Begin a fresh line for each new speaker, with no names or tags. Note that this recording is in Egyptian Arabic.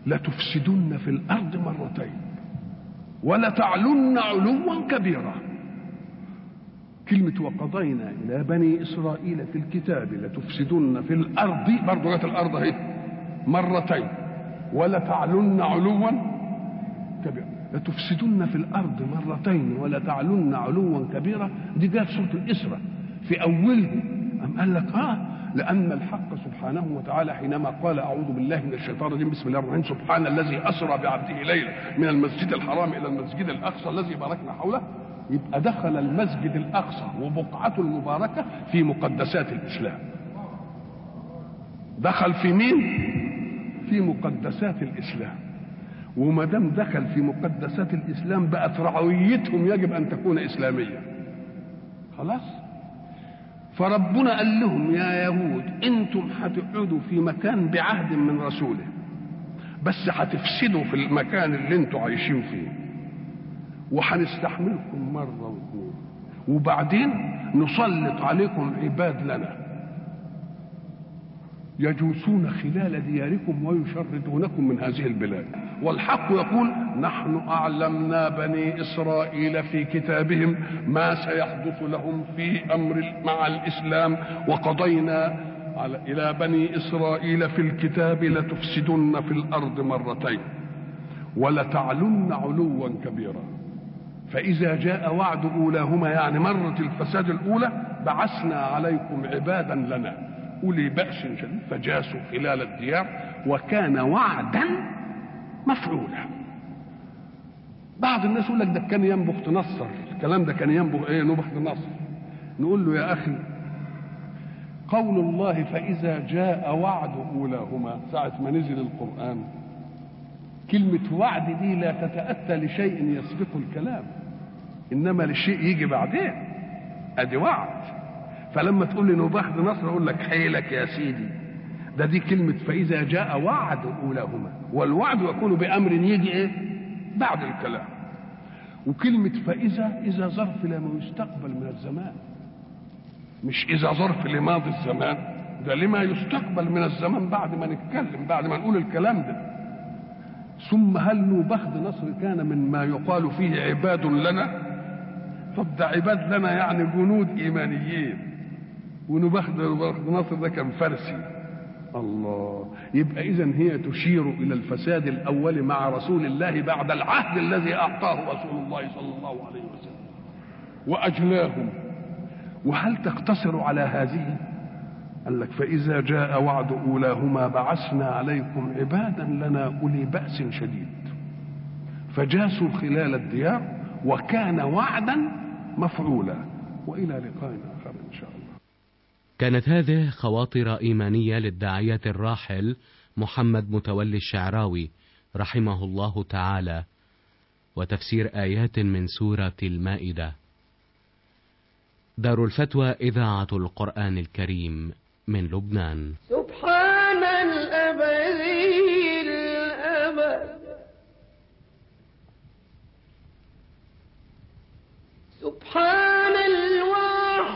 لتفسدن في الأرض مرتين ولتعلن علوا كبيرا كلمة وقضينا إلى بني إسرائيل في الكتاب لتفسدن في الأرض برضو جت الأرض أهي مرتين ولتعلن علوا كبيرا لتفسدن في الأرض مرتين ولتعلن علوا كبيرا دي جت سورة الإسراء في أوله أم قال لك آه لأن الحق سبحانه وتعالى حينما قال أعوذ بالله من الشيطان الرجيم بسم الله الرحمن الرحيم سبحان الذي أسرى بعبده ليلا من المسجد الحرام إلى المسجد الأقصى الذي باركنا حوله يبقى دخل المسجد الأقصى وبقعته المباركة في مقدسات الإسلام دخل في مين؟ في مقدسات الإسلام وما دام دخل في مقدسات الإسلام بقت رعويتهم يجب أن تكون إسلامية خلاص؟ فربنا قال لهم يا يهود انتم هتقعدوا في مكان بعهد من رسوله بس هتفسدوا في المكان اللي انتم عايشين فيه وهنستحملكم مرة واثنين وبعدين نسلط عليكم عباد لنا يجوسون خلال دياركم ويشردونكم من هذه البلاد والحق يقول نحن أعلمنا بني إسرائيل في كتابهم ما سيحدث لهم في أمر مع الإسلام وقضينا على إلى بني إسرائيل في الكتاب لتفسدن في الأرض مرتين ولتعلن علوا كبيرا فإذا جاء وعد أولاهما يعني مرة الفساد الأولى بعثنا عليكم عبادا لنا أولي بأس شديد فجاسوا خلال الديار وكان وعدا مفعولا بعض الناس يقول لك ده كان ينبغ نصر الكلام ده كان ينبغ ايه نبخ نصر نقول له يا اخي قول الله فاذا جاء وعد اولاهما ساعه ما نزل القران كلمه وعد دي لا تتاتى لشيء يسبق الكلام انما لشيء يجي بعدين ادي وعد فلما تقول لي نباخ نصر اقول لك حيلك يا سيدي ده دي كلمة فإذا جاء وعد أولاهما والوعد يكون بأمر يجي إيه بعد الكلام وكلمة فإذا إذا ظرف لما يستقبل من الزمان مش إذا ظرف لماضي الزمان ده لما يستقبل من الزمان بعد ما نتكلم بعد ما نقول الكلام ده ثم هل نوبخت نصر كان من ما يقال فيه عباد لنا طب ده عباد لنا يعني جنود إيمانيين ونبخت نصر ده كان فارسي الله يبقى اذا هي تشير الى الفساد الاول مع رسول الله بعد العهد الذي اعطاه رسول الله صلى الله عليه وسلم واجلاهم وهل تقتصر على هذه قال لك فاذا جاء وعد اولاهما بعثنا عليكم عبادا لنا اولي باس شديد فجاسوا خلال الديار وكان وعدا مفعولا والى لقاء اخر ان شاء الله
كانت هذه خواطر إيمانية للداعية الراحل محمد متولي الشعراوي رحمه الله تعالى وتفسير آيات من سورة المائدة دار الفتوى إذاعة القرآن الكريم من لبنان